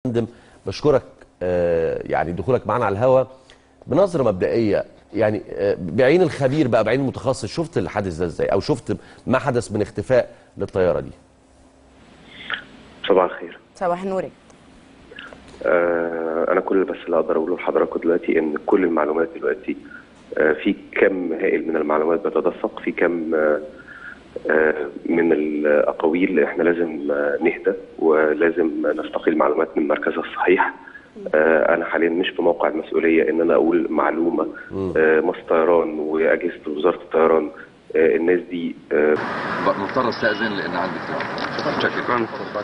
فندم بشكرك آه، يعني دخولك معنا على الهوا بنظره مبدئيه يعني آه، بعين الخبير بقى بعين المتخصص شفت الحادث ده ازاي او شفت ما حدث من اختفاء للطياره دي صباح الخير صباح النور آه انا كل بس اللي اقدر اقوله لحضراتكم دلوقتي ان كل المعلومات دلوقتي آه في كم هائل من المعلومات بتدفق في كم آه آه من الاقاويل احنا لازم آه نهدى ولازم نستقي المعلومات من مركزها الصحيح آه انا حاليا مش في موقع المسؤوليه ان انا اقول معلومه آه مصر طيران واجهزه وزاره الطيران آه الناس دي آه مضطر استاذن لان عندي اجتماع شكرا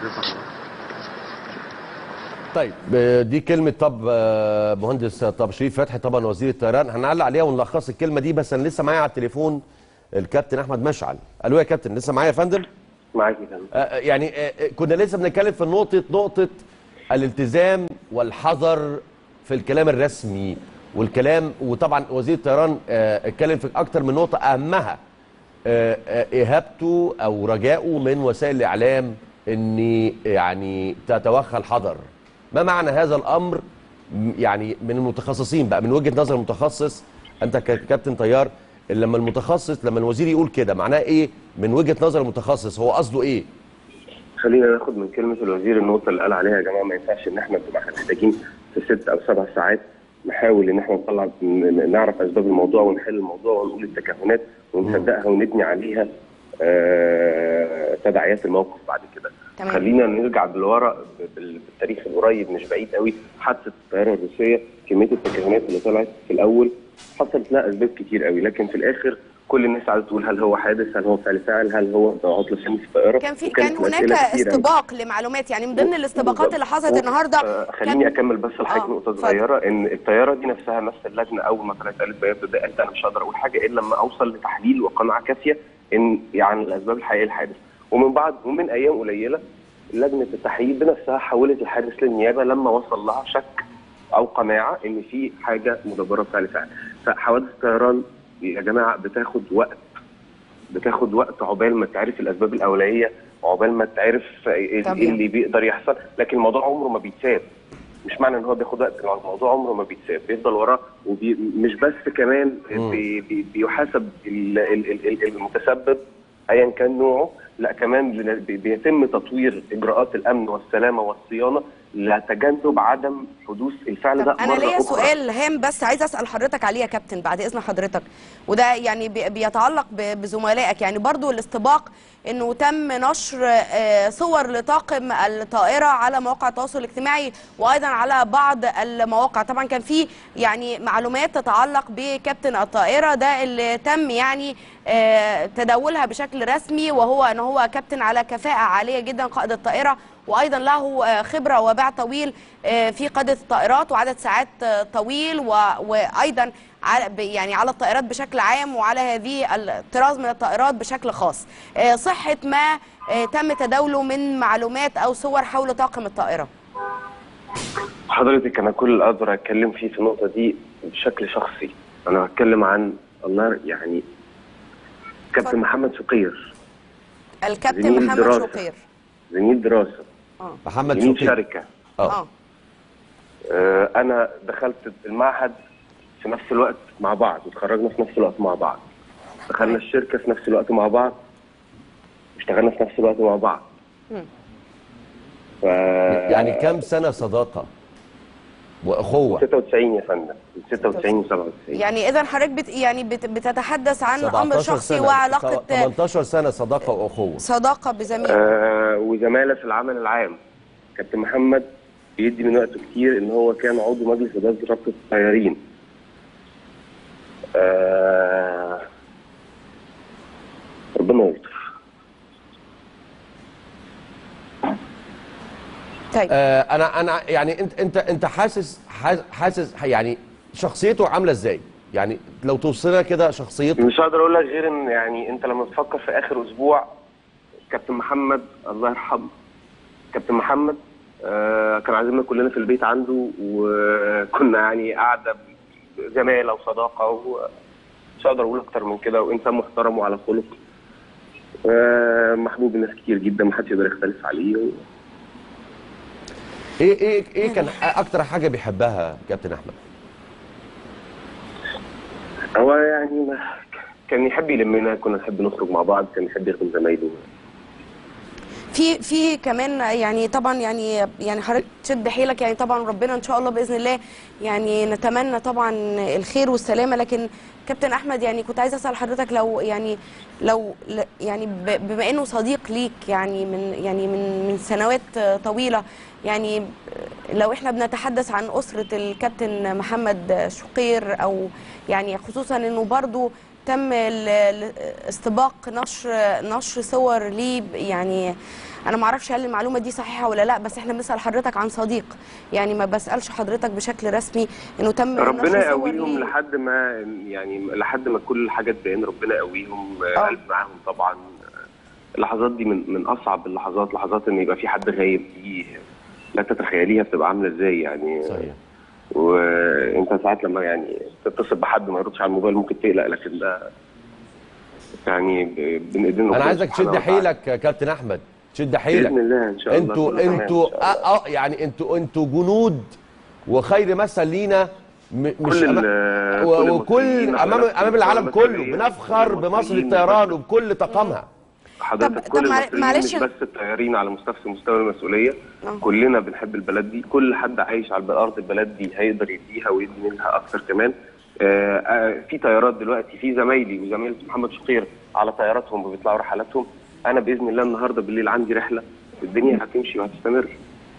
طيب آه، دي كلمه طب آه، مهندس طب شريف فتحي طبعا وزير الطيران هنعلق عليها ونلخص الكلمه دي بس انا لسه معايا على التليفون الكابتن احمد مشعل الو يا كابتن لسه معايا يا فندم معاك يا فندم. آه، آه، يعني آه، آه، كنا لسه بنتكلم في نقطة نقطة الالتزام والحذر في الكلام الرسمي والكلام وطبعا وزير الطيران آه، اتكلم في أكتر من نقطة أهمها آه، آه، إهابته أو رجائه من وسائل الإعلام إن يعني تتوخى الحذر ما معنى هذا الأمر م- يعني من المتخصصين بقى من وجهة نظر المتخصص أنت ككابتن طيار لما المتخصص لما الوزير يقول كده معناه إيه من وجهة نظر المتخصص هو قصده إيه؟ خلينا ناخد من كلمه الوزير النقطه اللي قال عليها يا جماعه ما ينفعش ان احنا نبقى محتاجين في ست او سبع ساعات نحاول ان احنا نطلع ن- ن- نعرف اسباب الموضوع ونحل الموضوع ونقول التكهنات ونصدقها ونبني عليها آه، تداعيات الموقف بعد كده تمام. خلينا نرجع لورا ب- بال- بالتاريخ القريب مش بعيد قوي حادثه الطياره الروسيه كميه التكهنات اللي طلعت في الاول حصلت لها اسباب كتير قوي لكن في الاخر كل الناس قاعده تقول هل هو حادث هل هو فعل فاعل هل هو عطل فني في الطياره كان في وكانت كان هناك الأسئلة كتير أوي. استباق لمعلومات يعني من ضمن الاستباقات اللي حصلت و- النهارده آه، خليني كان- اكمل بس لحضرتك آه، نقطه اتفضل. صغيره ان الطياره دي نفسها نفس اللجنه اول ما طلعت قالت بيان ده قالت انا مش هقدر اقول حاجه الا لما اوصل لتحليل وقناعه كافيه ان يعني الاسباب الحقيقيه للحادث ومن بعد ومن ايام قليله لجنه التحقيق بنفسها حولت الحادث للنيابه لما وصل لها شك او قناعه ان في حاجه مدبره بفعل فعل فحوادث الطيران يا جماعه بتاخد وقت بتاخد وقت عقبال ما تعرف الاسباب الاوليه وعقبال ما تعرف ايه طبيعي. إيه اللي بيقدر يحصل لكن الموضوع عمره ما بيتساب مش معنى ان هو بياخد وقت الموضوع عمره ما بيتساب بيفضل وراه ومش بس كمان بي بي بيحاسب ال- ال- ال- ال- المتسبب ايا كان نوعه لا كمان بن- بي- بيتم تطوير اجراءات الامن والسلامه والصيانه لتجنب عدم حدوث الفعل طب ده انا مرة ليا أخرى. سؤال هام بس عايزه اسال حضرتك عليه يا كابتن بعد اذن حضرتك وده يعني بي- بيتعلق ب- بزملائك يعني برضو الاستباق انه تم نشر آه، صور لطاقم الطائره على مواقع التواصل الاجتماعي وايضا على بعض المواقع طبعا كان في يعني معلومات تتعلق بكابتن الطائره ده اللي تم يعني آه، تداولها بشكل رسمي وهو ان هو كابتن على كفاءه عاليه جدا قائد الطائره وايضا له آه، خبره وباع طويل آه، في قياده الطائرات وعدد ساعات آه، طويل و- وايضا على ب- يعني على الطائرات بشكل عام وعلى هذه الطراز من الطائرات بشكل خاص آه، صحه ما آه، تم تداوله من معلومات او صور حول طاقم الطائره حضرتك انا كل اللي اقدر اتكلم فيه في النقطه دي بشكل شخصي انا هتكلم عن الله يعني كابتن اتفضل. محمد شقير الكابتن زميل محمد دراسة. شقير زميل دراسه اه محمد زميل شوقي شركه اه اه آه انا دخلت المعهد في نفس الوقت مع بعض وتخرجنا في نفس الوقت مع بعض دخلنا الشركه في نفس الوقت مع بعض اشتغلنا في نفس الوقت مع بعض مم. ف يعني كم سنة صداقة وأخوة 96 يا فندم 96 و 97 يعني اذا حضرتك بت يعني بت بتتحدث عن امر 17 شخصي سنة وعلاقه 18 سنة صداقة وأخوة صداقه بزميل آه وزماله في العمل العام كابتن محمد بيدي من وقته كتير ان هو كان عضو مجلس اداره رابطه الطيارين آه ربنا يلطف طيب آه أنا أنا يعني أنت أنت أنت حاسس حاسس يعني شخصيته عاملة إزاي؟ يعني لو توصلنا كده شخصيته مش هقدر اقول لك غير ان يعني انت لما تفكر في اخر اسبوع كابتن محمد الله يرحمه كابتن محمد آه كان عازمنا كلنا في البيت عنده وكنا يعني قاعده زماله وصداقه ومش هقدر اقول اكتر من كده وانسان محترم وعلى خلق آه محبوب الناس كتير جدا محدش يقدر يختلف عليه ايه ايه ايه كان اكتر حاجه بيحبها كابتن احمد هو يعني ما كان يحب يلمنا كنا نحب نخرج مع بعض كان يحب يخدم زمايله في في كمان يعني طبعا يعني يعني حضرتك تشد حيلك يعني طبعا ربنا ان شاء الله باذن الله يعني نتمنى طبعا الخير والسلامه لكن كابتن احمد يعني كنت عايزه اسال حضرتك لو يعني لو ل- يعني ب- بما انه صديق ليك يعني من يعني من من سنوات طويله يعني لو احنا بنتحدث عن اسره الكابتن محمد شقير او يعني خصوصا انه برضو تم ال- ال- استباق نشر نشر صور ليه ب- يعني انا ما اعرفش هل المعلومه دي صحيحه ولا لا بس احنا بنسال حضرتك عن صديق يعني ما بسالش حضرتك بشكل رسمي انه تم نشر ربنا صور يقويهم ليه. لحد ما يعني لحد ما كل الحاجات تبين ربنا يقويهم آه. قلب معاهم طبعا اللحظات دي من من اصعب اللحظات لحظات ان يبقى في حد غايب دي لا تتخيليها بتبقى عامله ازاي يعني صحيح وانت ساعات لما يعني تتصل بحد ما يردش على الموبايل ممكن تقلق لكن ده يعني ب- بين ايدين انا ربنا عايزك سبحانه تشد وتعالى. حيلك يا كابتن احمد تشد حيلك باذن الله ان شاء الله انتوا كله تمام انتوا إن شاء الله. اه آه، يعني انتوا انتوا جنود وخير مثل لينا م- مش كل أما- ال- و- كل وكل المصريين امام على نفس امام العالم المستوى كله المسؤولية. بنفخر كل بمصر المصريين الطيران بس- وبكل طاقمها حضرتك طب- كل طب مع- المصريين معلش مش بس الطيارين على مستوى مستوى المسؤوليه آه. كلنا بنحب البلد دي كل حد عايش على ارض البلد دي هيقدر يديها ويبني لها اكتر كمان آه، آه، في طيارات دلوقتي في زمايلي وزميل محمد شقير على طياراتهم وبيطلعوا رحلاتهم انا باذن الله النهارده بالليل عندي رحله الدنيا هتمشي وهتستمر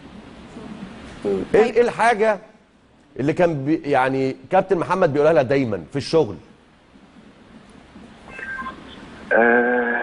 ايه ايه الحاجه اللي كان بي يعني كابتن محمد بيقولها لها دايما في الشغل آه،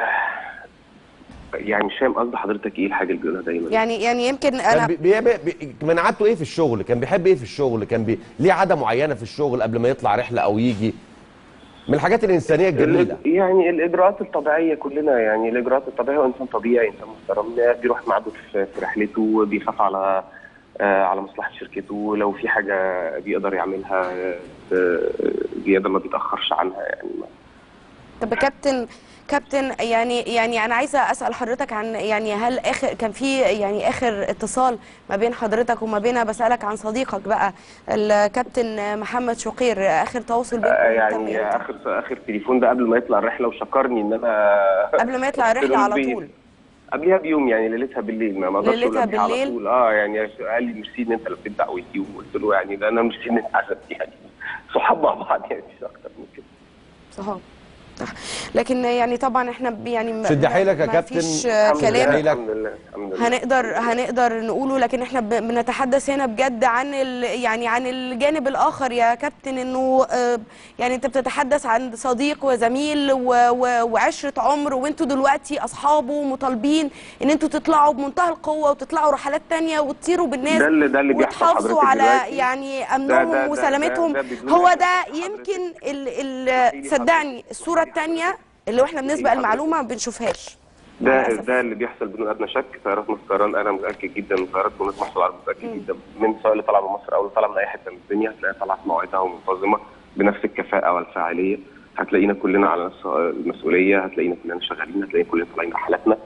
يعني مش فاهم قصد حضرتك ايه الحاجه اللي بيقولها دايما يعني يعني يمكن كان انا بي بي بي كان عادته ايه في الشغل كان بيحب ايه في الشغل كان بي ليه عاده معينه في الشغل قبل ما يطلع رحله او يجي من الحاجات الانسانيه الجميله الإج- يعني الاجراءات الطبيعيه كلنا يعني الاجراءات الطبيعيه هو انسان طبيعي انسان محترم بيروح ميعاده في في رحلته بيخاف على آه، على مصلحه شركته لو في حاجه بيقدر يعملها آه، زياده ما بيتاخرش عنها يعني ما- طب كابتن كابتن يعني يعني انا عايزه اسال حضرتك عن يعني هل اخر كان في يعني اخر اتصال ما بين حضرتك وما بينها بسالك عن صديقك بقى الكابتن محمد شقير اخر تواصل بينكم آه، تم يعني إمتى؟ اخر اخر تليفون ده قبل ما يطلع الرحله وشكرني ان انا قبل ما يطلع الرحله على بي- طول قبلها بيوم يعني ليلتها بالليل ما ما اقدرش أقول ليلتها قبلها على بالليل؟ طول اه يعني قال لي ميرسي ان انت لبيت دعوتي وقلت له يعني ده انا ميرسي ان انت عزمتني يعني صحاب مع بعض يعني مش اكتر من كده صح صح لكن يعني طبعا احنا ب- يعني ما- شد ما- حيلك يا ما كابتن. فيش الحمد لله، كلام حيلك. الحمد لله الحمد لله هنقدر هنقدر نقوله لكن احنا ب- بنتحدث هنا بجد عن ال يعني عن الجانب الاخر يا كابتن انه آه، يعني انت بتتحدث عن صديق وزميل و- و- وعشره عمر وانتوا دلوقتي اصحابه ومطالبين ان انتوا تطلعوا بمنتهى القوه وتطلعوا رحلات تانية وتطيروا بالناس ده اللي- ده اللي بيحصل وتحافظوا حضرتك على دلوقتي. يعني ده- امنهم ده- ده- وسلامتهم ده- ده بدون هو أي ده شك يمكن ال اسمحي ال لي صدقني حضرتك. الصوره الثانيه اللي احنا بنسبق حضرتك. المعلومه ما بنشوفهاش ده للأسف. ده اللي بيحصل بدون ادنى شك طيارات مصر طيران انا متاكد جدا من طيارات مصر مصر العربي متاكد جدا من سواء اللي طالعه من مصر او اللي طالعه من اي حته من الدنيا هتلاقيها طالعه في مواعيدها ومنتظمه بنفس الكفاءه والفاعليه هتلاقينا كلنا على نفس المسؤوليه هتلاقينا كلنا شغالين هتلاقينا كلنا طالعين رحلاتنا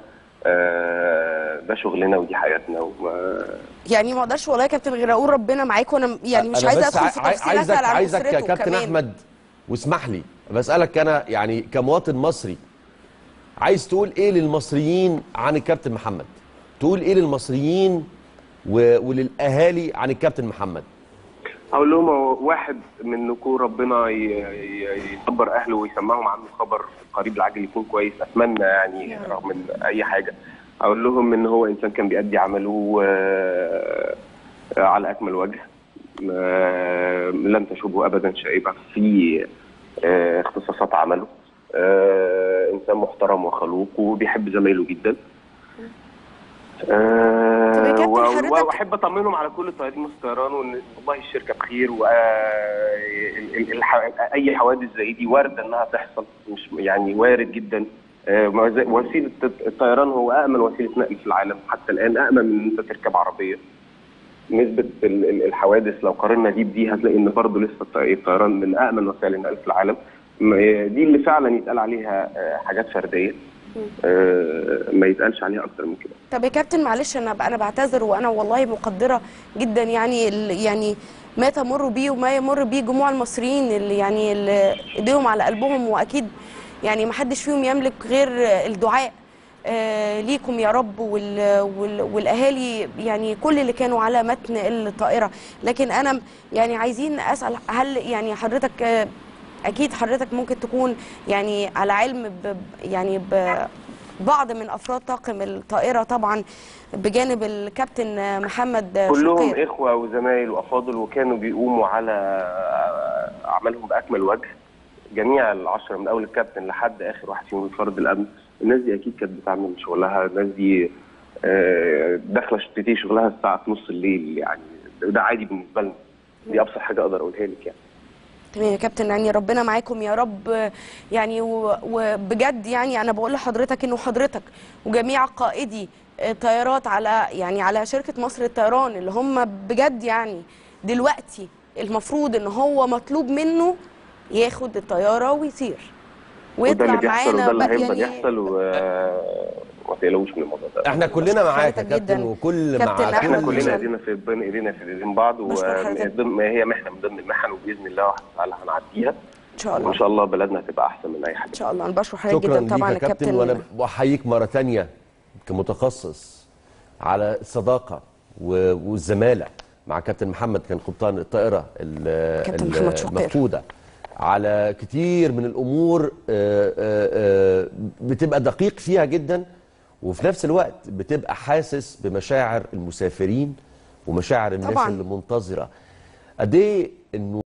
آه، ده شغلنا ودي حياتنا وما يعني ما اقدرش والله يا كابتن غير اقول ربنا معاك وانا يعني مش أنا عايزه بس ادخل في عاي- تفصيل عايزك اسال عن عايزك يا اسرته كابتن كمان احمد واسمح لي بسالك انا يعني كمواطن مصري عايز تقول ايه للمصريين عن الكابتن محمد تقول ايه للمصريين و... وللاهالي عن الكابتن محمد اقول لهم هو واحد منكم ربنا ي- ي- يصبر اهله ويسمعهم عنه خبر قريب العاجل يكون كويس اتمنى يعني يا رب. رغم من اي حاجه اقول لهم ان هو انسان كان بيأدي عمله آه، على اكمل وجه آه، لن تشوبه ابدا شائبه في آه، اختصاصات عمله آه، انسان محترم وخلوق وبيحب زمايله جدا آه، طب يا كابتن و- حضرتك- واحب اطمنهم على كل طيارين مصر طيران وان والله الشركه بخير و آه، ال- ال- الح- اي حوادث زي دي وارده انها تحصل مش يعني وارد جدا آه، ما زي- وسيله الطيران هو امن وسيله نقل في العالم حتى الان امن من ان انت تركب عربيه نسبة ال- ال- الحوادث لو قارنا دي بدي هتلاقي ان برضه لسه الط- الطيران من امن وسائل النقل في العالم م- دي اللي فعلا يتقال عليها آه، حاجات فرديه آه، ما يتقالش عليها اكتر من كده طب يا كابتن معلش انا انا بعتذر وانا والله مقدره جدا يعني ال- يعني ما تمر بيه وما يمر بيه جموع المصريين اللي يعني اللي ايديهم على قلبهم واكيد يعني ما حدش فيهم يملك غير الدعاء آه ليكم يا رب وال وال والاهالي يعني كل اللي كانوا على متن الطائره لكن انا يعني عايزين اسال هل يعني حضرتك آه اكيد حضرتك ممكن تكون يعني على علم ب يعني ب بعض من افراد طاقم الطائره طبعا بجانب الكابتن محمد كلهم شقير اخوه وزمايل وافاضل وكانوا بيقوموا على اعمالهم باكمل وجه جميع العشره من اول الكابتن لحد اخر واحد فيهم فرد الامن الناس دي اكيد كانت بتعمل شغلها الناس دي آه، داخله تبتدي شغلها الساعه في نص الليل يعني ده عادي بالنسبه لنا دي ابسط حاجه اقدر اقولها لك يعني تمام يا كابتن يعني ربنا معاكم يا رب يعني و- وبجد يعني انا بقول لحضرتك انه حضرتك وجميع قائدي طيارات على يعني على شركه مصر للطيران اللي هم بجد يعني دلوقتي المفروض ان هو مطلوب منه ياخد الطياره ويطير وده ويطلع اللي بيحصل معانا وده اللي بقى هيفضل يعني يحصل و- وما تقلقوش من الموضوع ده احنا كلنا معاك يا حضرتك كابتن جداً. وكل كابتن مع أحمد احنا كل إن شاء كلنا الله. ايدينا في بين ايدينا في ايدين بعض بشكر حضرتك. وضمن هي محنه من ضمن المحن وباذن الله واحد تعالى هنعديها ان شاء الله وان شاء الله بلدنا هتبقى احسن من اي حاجه ان شاء الله انا بشكر حضرتك شكرا جدا ليك طبعا يا يا كابتن وانا بحييك مره تانية كمتخصص على الصداقه و- والزماله مع كابتن محمد كان قبطان الطائره ال- كابتن ال- محمد شقير. المفقوده على كتير من الامور آه، آه، آه، بتبقى دقيق فيها جدا وفي نفس الوقت بتبقى حاسس بمشاعر المسافرين ومشاعر الناس طبعاً. اللي منتظره قد ايه انه